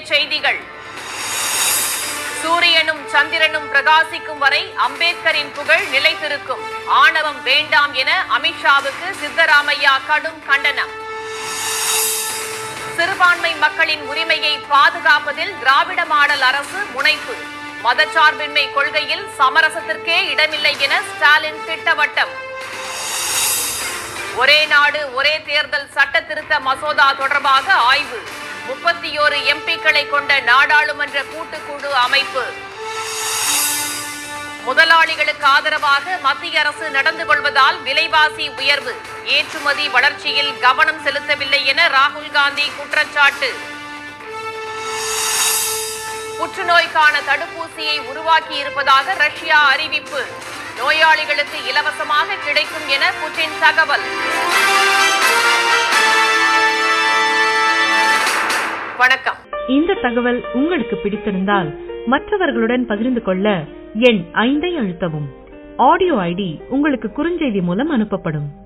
செய்திகள் சூரியனும் சந்திரனும் பிரகாசிக்கும் வரை அம்பேத்கரின் புகழ் நிலைத்திருக்கும் ஆணவம் வேண்டாம் என அமித்ஷாவுக்கு சித்தராமையா கடும் கண்டனம் சிறுபான்மை மக்களின் உரிமையை பாதுகாப்பதில் திராவிட மாடல் அரசு முனைப்பு மதச்சார்பின்மை கொள்கையில் சமரசத்திற்கே இடமில்லை என ஸ்டாலின் திட்டவட்டம் ஒரே நாடு ஒரே தேர்தல் சட்ட திருத்த மசோதா தொடர்பாக ஆய்வு முப்பத்தியோரு எம்பிக்களை கொண்ட நாடாளுமன்ற கூட்டுக்குழு அமைப்பு முதலாளிகளுக்கு ஆதரவாக மத்திய அரசு நடந்து கொள்வதால் விலைவாசி உயர்வு ஏற்றுமதி வளர்ச்சியில் கவனம் செலுத்தவில்லை என ராகுல் காந்தி குற்றச்சாட்டு புற்றுநோய்க்கான தடுப்பூசியை உருவாக்கி இருப்பதாக ரஷ்யா அறிவிப்பு நோயாளிகளுக்கு இலவசமாக கிடைக்கும் என புட்டின் தகவல் வணக்கம் இந்த தகவல் உங்களுக்கு பிடித்திருந்தால் மற்றவர்களுடன் பகிர்ந்து கொள்ள எண் ஐந்தை அழுத்தவும் ஆடியோ ஐடி உங்களுக்கு குறுஞ்செய்தி மூலம் அனுப்பப்படும்